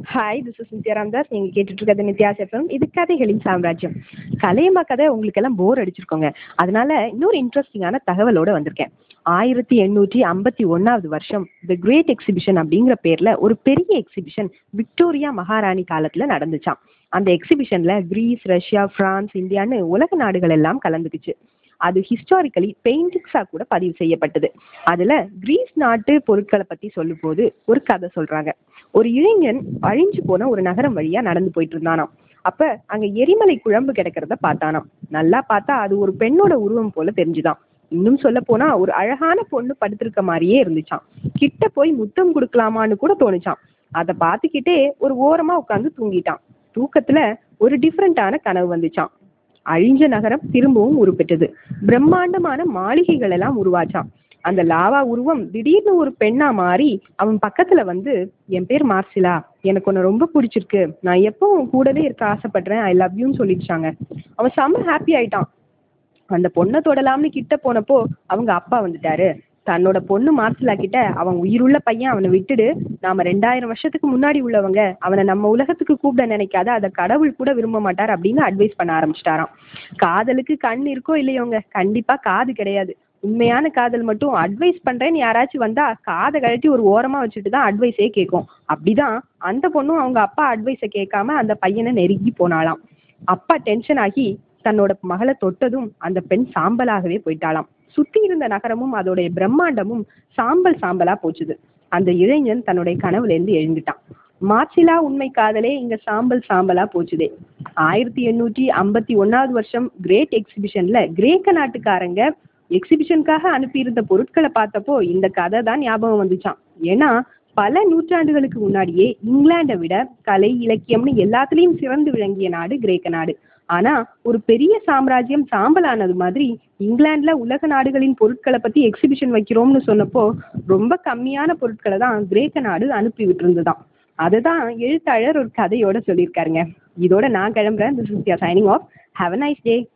hi this is Nithya Ramdas நீங்கள் கேட்டுட்டு இருக்கிறது நித்யாஸ் எஃப்எம் இது கதைகளின் சாம்ராஜ்யம் கலையம்மா கதை உங்களுக்கெல்லாம் போர் அடிச்சிருக்கோங்க அதனால இன்னொரு இன்ட்ரெஸ்டிங்கான தகவலோட வந்திருக்கேன் ஆயிரத்தி எண்ணூற்றி ஐம்பத்தி ஒன்றாவது வருஷம் தி கிரேட் எக்ஸிபிஷன் அப்படிங்கிற பேரில் ஒரு பெரிய எக்ஸிபிஷன் விக்டோரியா மகாராணி காலத்தில் நடந்துச்சாம் அந்த எக்ஸிபிஷனில் கிரீஸ் ரஷ்யா பிரான்ஸ் இந்தியான்னு உலக நாடுகள் எல்லாம் கலந்துக்குச்சு அது ஹிஸ்டாரிக்கலி பெயிண்டிங்ஸாக கூட பதிவு செய்யப்பட்டது அதில் கிரீஸ் நாட்டு பொருட்களை பற்றி சொல்லும்போது ஒரு கதை சொல்கிறாங்க ஒரு இளைஞன் அழிஞ்சு போன ஒரு நகரம் வழியாக நடந்து போயிட்டு இருந்தானாம் அப்ப அங்க எரிமலை குழம்பு கிடக்கிறத பார்த்தானாம் நல்லா பார்த்தா அது ஒரு பெண்ணோட உருவம் போல தெரிஞ்சுதான் இன்னும் சொல்ல போனா ஒரு அழகான பொண்ணு படுத்திருக்க மாதிரியே இருந்துச்சாம் கிட்ட போய் முத்தம் கொடுக்கலாமான்னு கூட தோணுச்சாம் அதை பார்த்துக்கிட்டே ஒரு ஓரமா உட்காந்து தூங்கிட்டான் தூக்கத்துல ஒரு டிஃப்ரெண்டான கனவு வந்துச்சாம் அழிஞ்ச நகரம் திரும்பவும் உருப்பெற்றது பிரம்மாண்டமான மாளிகைகள் எல்லாம் உருவாச்சாம் அந்த லாவா உருவம் திடீர்னு ஒரு பெண்ணா மாறி அவன் பக்கத்துல வந்து என் பேர் மார்சிலா எனக்கு உன்னை ரொம்ப பிடிச்சிருக்கு நான் எப்போ உன் கூடவே இருக்க ஆசைப்படுறேன் ஐ லவ் யூன்னு சொல்லிடுச்சாங்க அவன் செம்ம ஹாப்பி ஆயிட்டான் அந்த பொண்ணை தொடலாம்னு கிட்ட போனப்போ அவங்க அப்பா வந்துட்டாரு தன்னோட பொண்ணு மார்சிலா கிட்ட அவன் உயிருள்ள பையன் அவனை விட்டுடு நாம ரெண்டாயிரம் வருஷத்துக்கு முன்னாடி உள்ளவங்க அவனை நம்ம உலகத்துக்கு கூப்பிட நினைக்காத அதை கடவுள் கூட விரும்ப மாட்டார் அப்படின்னு அட்வைஸ் பண்ண ஆரம்பிச்சிட்டாராம் காதலுக்கு கண் இருக்கோ இல்லையோங்க கண்டிப்பா காது கிடையாது உண்மையான காதல் மட்டும் அட்வைஸ் பண்றேன்னு யாராச்சும் வந்தா காதை கழட்டி ஒரு ஓரமா வச்சுட்டு தான் அட்வைஸே கேட்கும் அப்படிதான் அந்த பொண்ணும் அவங்க அப்பா அட்வைஸை கேட்காம அந்த பையனை நெருங்கி போனாலாம் அப்பா டென்ஷன் ஆகி தன்னோட மகளை தொட்டதும் அந்த பெண் சாம்பலாகவே போயிட்டாளாம் சுத்தி இருந்த நகரமும் அதோடைய பிரம்மாண்டமும் சாம்பல் சாம்பலா போச்சுது அந்த இளைஞன் தன்னுடைய கனவுல இருந்து எழுந்துட்டான் மார்சிலா உண்மை காதலே இங்க சாம்பல் சாம்பலா போச்சுதே ஆயிரத்தி எண்ணூற்றி ஐம்பத்தி ஒன்னாவது வருஷம் கிரேட் எக்ஸிபிஷன்ல கிரேக்க நாட்டுக்காரங்க எக்ஸிபிஷனுக்காக அனுப்பியிருந்த பொருட்களை பார்த்தப்போ இந்த கதை தான் ஞாபகம் வந்துச்சாம் ஏன்னா பல நூற்றாண்டுகளுக்கு முன்னாடியே இங்கிலாண்டை விட கலை இலக்கியம்னு எல்லாத்துலேயும் சிறந்து விளங்கிய நாடு கிரேக்க நாடு ஆனா ஒரு பெரிய சாம்ராஜ்யம் சாம்பலானது மாதிரி இங்கிலாந்துல உலக நாடுகளின் பொருட்களை பத்தி எக்ஸிபிஷன் வைக்கிறோம்னு சொன்னப்போ ரொம்ப கம்மியான பொருட்களை தான் கிரேக்க நாடு அனுப்பி விட்டுருந்துதான் அதை தான் எழுத்தாளர் ஒரு கதையோட சொல்லியிருக்காருங்க இதோட நான் கிளம்புறேன் this is signing off have a nice day